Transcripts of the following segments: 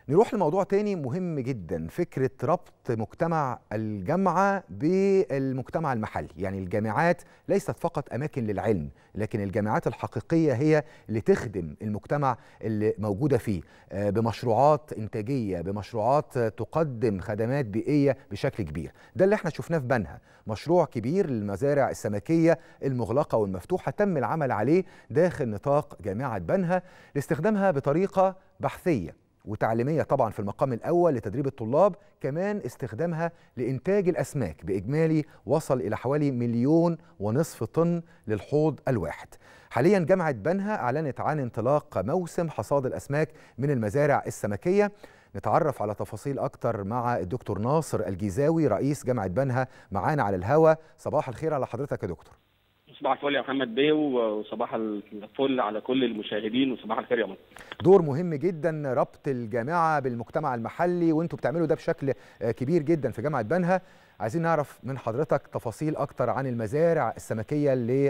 نروح لموضوع تاني مهم جدا فكرة ربط مجتمع الجامعة بالمجتمع المحلي يعني الجامعات ليست فقط أماكن للعلم لكن الجامعات الحقيقية هي اللي تخدم المجتمع اللي موجودة فيه بمشروعات إنتاجية بمشروعات تقدم خدمات بيئية بشكل كبير ده اللي احنا شفناه في بنها مشروع كبير للمزارع السمكية المغلقة والمفتوحة تم العمل عليه داخل نطاق جامعة بنها لاستخدامها بطريقة بحثية وتعليميه طبعا في المقام الاول لتدريب الطلاب كمان استخدامها لانتاج الاسماك باجمالي وصل الى حوالي مليون ونصف طن للحوض الواحد حاليا جامعه بنها اعلنت عن انطلاق موسم حصاد الاسماك من المزارع السمكيه نتعرف على تفاصيل اكتر مع الدكتور ناصر الجيزاوي رئيس جامعه بنها معانا على الهوا صباح الخير على حضرتك يا دكتور صباح الفل يا محمد بيه وصباح الفل على كل المشاهدين وصباح الخير يا مصر دور مهم جدا ربط الجامعه بالمجتمع المحلي وانتم بتعملوا ده بشكل كبير جدا في جامعه بنها عايزين نعرف من حضرتك تفاصيل اكتر عن المزارع السمكيه اللي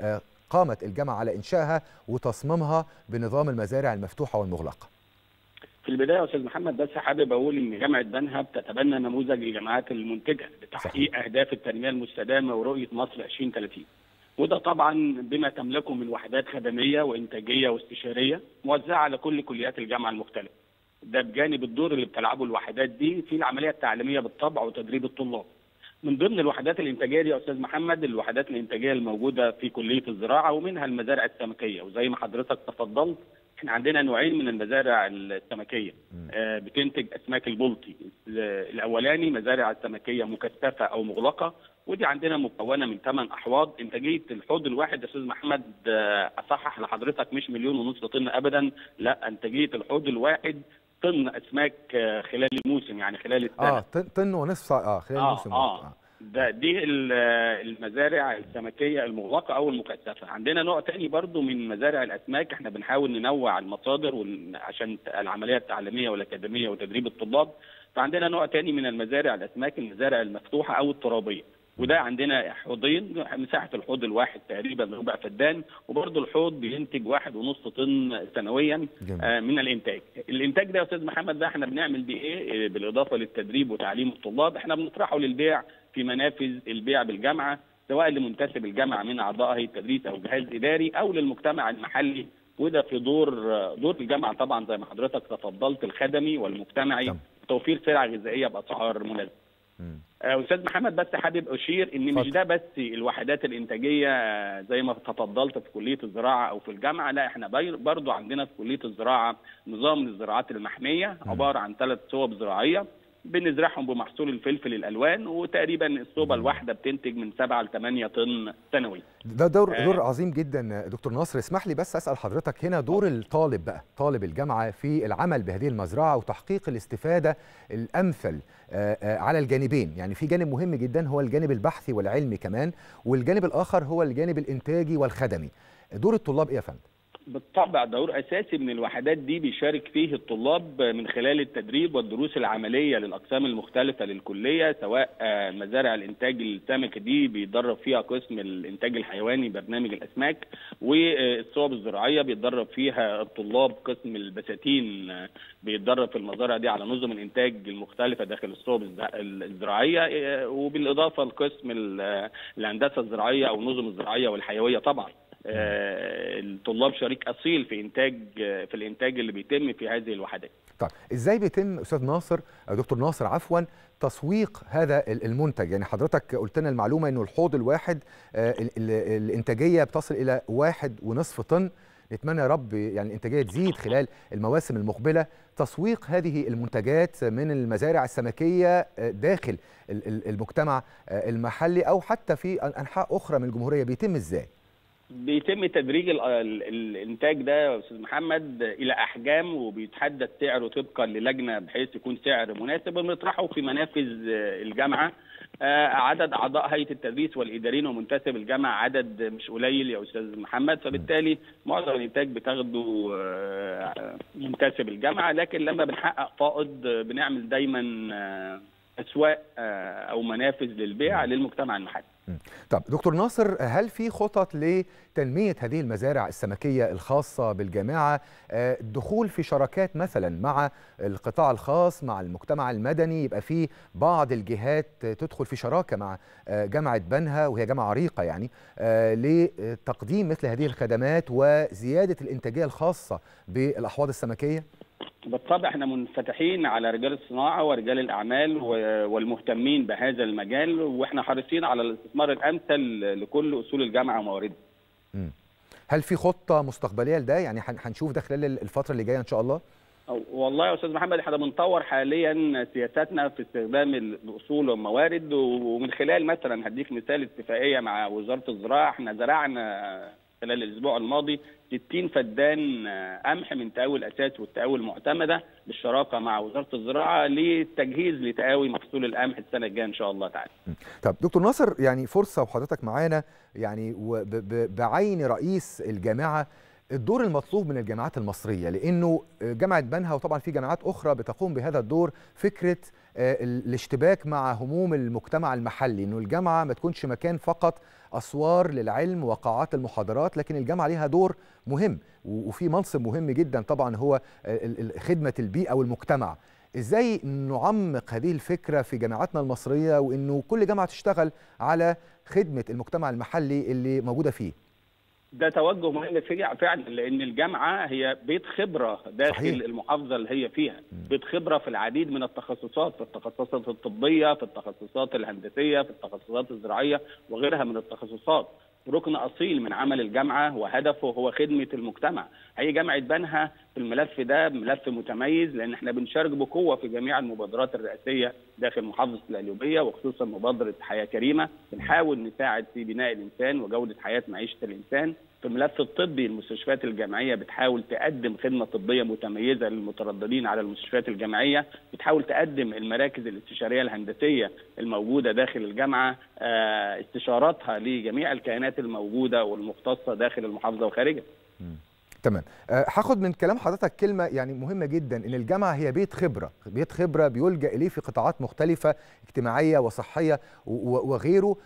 قامت الجامعه على انشائها وتصميمها بنظام المزارع المفتوحه والمغلقه في البدايه يا استاذ محمد بس حابب اقول ان جامعه بنها بتتبنى نموذج الجامعات المنتجه لتحقيق صحيح. اهداف التنميه المستدامه ورؤيه مصر 2030 وده طبعا بما تملكه من وحدات خدميه وانتاجيه واستشاريه موزعه على كل كليات الجامعه المختلفه. ده بجانب الدور اللي بتلعبه الوحدات دي في العمليه التعليميه بالطبع وتدريب الطلاب. من ضمن الوحدات الانتاجيه دي يا استاذ محمد الوحدات الانتاجيه الموجوده في كليه الزراعه ومنها المزارع السمكيه وزي ما حضرتك تفضلت احنا عندنا نوعين من المزارع السمكيه آه بتنتج اسماك البلطي الاولاني مزارع السمكيه مكثفه او مغلقه ودي عندنا مكونه من ثمان احواض انتاجيه الحوض الواحد يا استاذ محمد آه اصحح لحضرتك مش مليون ونص طن ابدا لا انتاجيه الحوض الواحد طن اسماك آه خلال الموسم يعني خلال السنه اه طن ونصف اه خلال آه الموسم آه. آه. ده دي المزارع السمكيه المغلقه او المكثفه عندنا نوع تاني برضو من مزارع الاسماك احنا بنحاول ننوع المصادر عشان العمليه التعليميه والاكاديميه وتدريب الطلاب فعندنا نوع تاني من المزارع الاسماك المزارع المفتوحه او الترابيه وده عندنا حوضين مساحه الحوض الواحد تقريبا ربع فدان وبرضه الحوض بينتج واحد ونص طن سنويا آه من الانتاج. الانتاج ده يا استاذ محمد ده احنا بنعمل بيه ايه؟ بالاضافه للتدريب وتعليم الطلاب احنا بنطرحه للبيع في منافذ البيع بالجامعه سواء لمنتسب الجامعه من اعضاء هيئه التدريس او جهاز اداري او للمجتمع المحلي وده في دور دور الجامعه طبعا زي ما حضرتك تفضلت الخدمي والمجتمعي توفير سلع غذائيه باسعار مناسبه. استاذ محمد بس حابب اشير ان مش ده بس الوحدات الانتاجيه زي ما تفضلت في كليه الزراعه او في الجامعه لا احنا برضو عندنا في كليه الزراعه نظام الزراعات المحميه عباره عن ثلاث صوب زراعيه بنزرعهم بمحصول الفلفل الالوان وتقريبا الصوبه الواحده بتنتج من 7 ل 8 طن سنوي. ده دور دور عظيم جدا دكتور ناصر اسمح لي بس اسال حضرتك هنا دور الطالب بقى طالب الجامعه في العمل بهذه المزرعه وتحقيق الاستفاده الامثل على الجانبين يعني في جانب مهم جدا هو الجانب البحثي والعلمي كمان والجانب الاخر هو الجانب الانتاجي والخدمي دور الطلاب ايه يا فندم بالطبع دور اساسي من الوحدات دي بيشارك فيه الطلاب من خلال التدريب والدروس العمليه للاقسام المختلفه للكليه سواء مزارع الانتاج السمك دي بيتدرب فيها قسم الانتاج الحيواني برنامج الاسماك والصوب الزراعيه بيتدرب فيها الطلاب قسم البساتين بيتدرب في المزارع دي على نظم الانتاج المختلفه داخل الصوب الزراعيه وبالاضافه لقسم الهندسه الزراعيه او النظم الزراعيه والحيويه طبعا الطلاب شريك اصيل في انتاج في الانتاج اللي بيتم في هذه الوحدات. طيب ازاي بيتم استاذ ناصر دكتور ناصر عفوا تسويق هذا المنتج يعني حضرتك قلت لنا المعلومه انه الحوض الواحد الانتاجيه بتصل الى واحد ونصف طن نتمنى يا رب يعني الانتاجيه تزيد خلال المواسم المقبله تسويق هذه المنتجات من المزارع السمكيه داخل المجتمع المحلي او حتى في انحاء اخرى من الجمهوريه بيتم ازاي؟ بيتم تدريج الانتاج ده يا استاذ محمد الى احجام وبيتحدد سعره طبقا للجنه بحيث يكون سعر مناسب بنطرحه في منافذ الجامعه عدد اعضاء هيئه التدريس والاداريين ومنتسب الجامعه عدد مش قليل يا استاذ محمد فبالتالي معظم الانتاج بتاخده منتسب الجامعه لكن لما بنحقق فائض بنعمل دايما اسواق او منافذ للبيع للمجتمع المحلي طب دكتور ناصر هل في خطط لتنمية هذه المزارع السمكية الخاصة بالجامعة الدخول في شراكات مثلا مع القطاع الخاص مع المجتمع المدني يبقى في بعض الجهات تدخل في شراكة مع جامعة بنها وهي جامعة عريقة يعني لتقديم مثل هذه الخدمات وزيادة الإنتاجية الخاصة بالأحواض السمكية؟ بالطبع احنا منفتحين على رجال الصناعه ورجال الاعمال والمهتمين بهذا المجال واحنا حريصين على الاستثمار الامثل لكل اصول الجامعه ومواردها. هل في خطه مستقبليه لده؟ يعني هنشوف ده خلال الفتره اللي جايه ان شاء الله؟ والله يا استاذ محمد احنا بنطور حاليا سياساتنا في استخدام الاصول والموارد ومن خلال مثلا هديك مثال اتفاقيه مع وزاره الزراعه احنا زرعنا خلال الاسبوع الماضي 60 فدان قمح من تقاوي الاساس والتقاوي المعتمده بالشراكه مع وزاره الزراعه للتجهيز لتقاوي محصول القمح السنه الجايه ان شاء الله تعالى. طب دكتور ناصر يعني فرصه وحضرتك معانا يعني بعين رئيس الجامعه الدور المطلوب من الجامعات المصريه لانه جامعه بنها وطبعا في جامعات اخرى بتقوم بهذا الدور فكره الاشتباك مع هموم المجتمع المحلي انه الجامعه ما تكونش مكان فقط اسوار للعلم وقاعات المحاضرات لكن الجامعه ليها دور مهم وفي منصب مهم جدا طبعا هو خدمه البيئه والمجتمع ازاي نعمق هذه الفكره في جامعاتنا المصريه وانه كل جامعه تشتغل على خدمه المجتمع المحلي اللي موجوده فيه ده توجه مهم فعلا لان الجامعه هي بيت خبره داخل صحيح. المحافظه اللي هي فيها بيت خبره في العديد من التخصصات في التخصصات الطبيه في التخصصات الهندسيه في التخصصات الزراعيه وغيرها من التخصصات ركن اصيل من عمل الجامعه وهدفه هو خدمه المجتمع هي جامعه بنها في الملف ده ملف متميز لان احنا بنشارك بقوه في جميع المبادرات الرئاسيه داخل محافظه القليوبيه وخصوصا مبادره حياه كريمه بنحاول نساعد في بناء الانسان وجوده حياه معيشه الانسان في الملف الطبي المستشفيات الجامعيه بتحاول تقدم خدمه طبيه متميزه للمترددين على المستشفيات الجامعيه بتحاول تقدم المراكز الاستشاريه الهندسيه الموجوده داخل الجامعه استشاراتها لجميع الكيانات الموجوده والمختصه داخل المحافظه وخارجها تمام هاخد من كلام حضرتك كلمه يعني مهمه جدا ان الجامعه هي بيت خبره بيت خبره بيلجا اليه في قطاعات مختلفه اجتماعيه وصحيه وغيره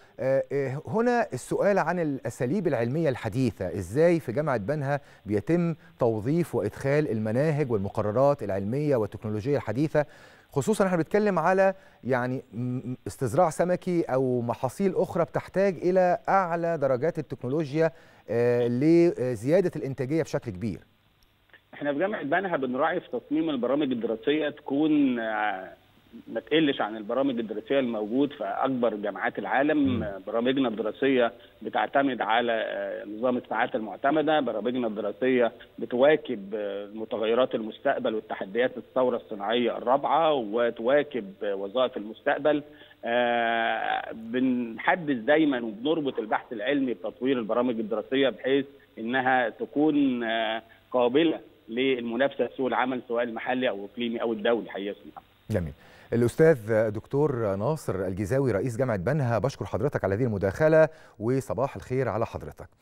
هنا السؤال عن الاساليب العلميه الحديثه ازاي في جامعه بنها بيتم توظيف وادخال المناهج والمقررات العلميه والتكنولوجيه الحديثه خصوصا احنا بنتكلم على يعني استزراع سمكي او محاصيل اخرى بتحتاج الى اعلى درجات التكنولوجيا لزياده الانتاجيه بشكل كبير. احنا في جامعه بنها بنراعي في تصميم البرامج الدراسيه تكون ما تقلش عن البرامج الدراسيه الموجود في اكبر جامعات العالم م. برامجنا الدراسيه بتعتمد على نظام الساعات المعتمده برامجنا الدراسيه بتواكب متغيرات المستقبل والتحديات الثوره الصناعيه الرابعه وتواكب وظائف المستقبل آه بنحدث دايما وبنربط البحث العلمي بتطوير البرامج الدراسيه بحيث انها تكون آه قابله للمنافسه في سوق العمل سواء المحلي او الاقليمي او الدولي حقيقه جميل الأستاذ دكتور ناصر الجزاوي رئيس جامعة بنها بشكر حضرتك على هذه المداخلة وصباح الخير على حضرتك